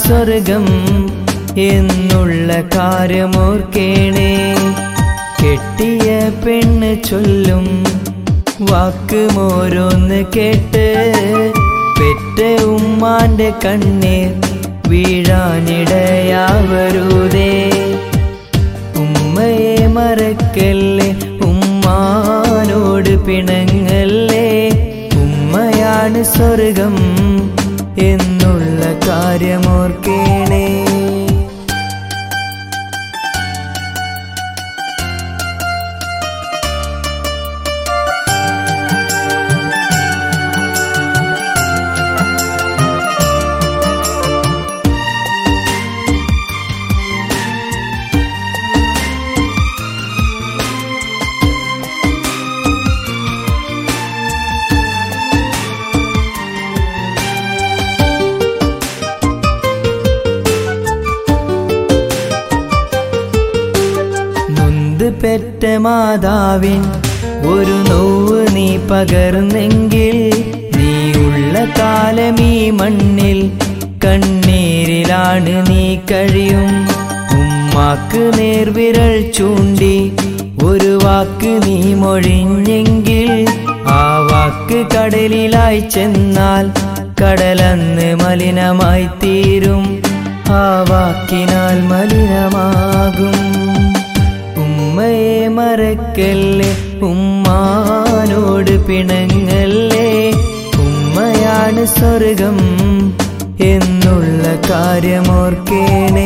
സ്വർഗം എന്നുള്ള കാര്യമോർക്കേണേ കെട്ടിയ പെണ്ണ് ചൊല്ലും വാക്കുമോരോന്ന് കേട്ട് പെറ്റ ഉമ്മാന്റെ കണ്ണീർ വീഴാനിടയാവരുതേ ഉമ്മയെ മറക്കല്ലേ ഉമ്മാനോട് പിണങ്ങല്ലേ ഉമ്മയാണ് സ്വർഗം എന്നുള്ള കാര്യമോർക്കേണേ നൊന്ത് പെറ്റ മാതാവിൻ ഒരു നോവ് നീ പകർന്നെങ്കിൽ നീ ഉള്ള കാലം ഈ മണ്ണിൽ കണ്ണീരിലാണ് നീ കഴിയും ഉമ്മാക്ക് നേർവിരൽ ചൂണ്ടി ഒരു വാക്ക് നീ മൊഴിഞ്ഞെങ്കിൽ ആ വാക്ക് കടലിലായി ചെന്നാൽ കടലന്ന് മലിനമായി തീരും ആ വാക്കിനാൽ മലിനമാകും ഉമ്മയെ മറക്കല്ലേ ഉമ്മാനോട് പിണങ്ങല്ലേ ഉമ്മയാണ് സ്വർഗം എന്നുള്ള കാര്യമോർക്കേണേ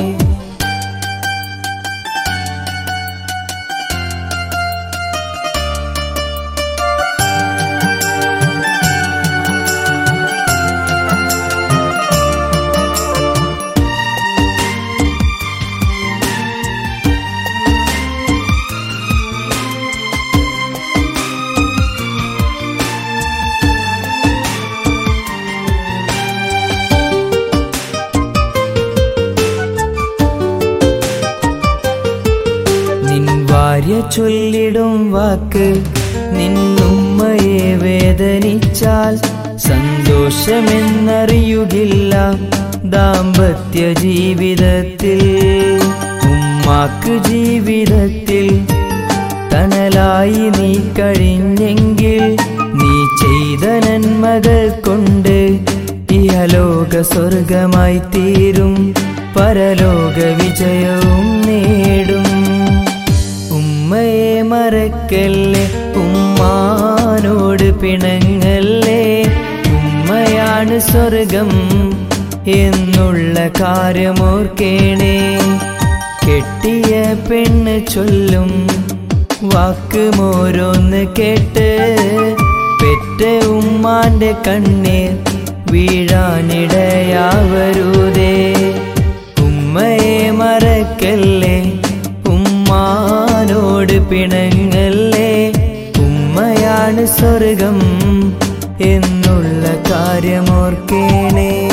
നിൻ ഭാര്യ ചൊല്ലിടും വാക്ക് നിന്നുമ്മയെ വേദനിച്ചാൽ സന്തോഷമെന്നറിയുകില്ല ദാമ്പത്യ ജീവിതത്തിൽ ഉമ്മാക്ക് ജീവിതത്തിൽ തണലായി നീ കഴിഞ്ഞെങ്കിൽ നീ ചെയ്ത നന്മകൾ കൊണ്ട് ഇഹലോക സ്വർഗമായി തീരും പരലോക വിജയവും നേടും ഉമ്മയെ മറക്കല്ലേ ഉമ്മാനോട് പിണങ്ങല്ലേ ഉമ്മയാണ് സ്വർഗം എന്നുള്ള കാര്യമോർക്കേണേ കെട്ടിയ പെണ്ണ് ചൊല്ലും വാക്കുമോരോന്ന് കേട്ട് പെറ്റ ഉമ്മാന്റെ കണ്ണീർ വീഴാനിടയാവരുതേ ഉമ്മയെ മറക്കല്ലേ ഉമ്മാനോട് പിണങ്ങല്ലേ ഉമ്മയാണ് സ്വർഗം എന്നുള്ള കാര്യമോർക്കേണേ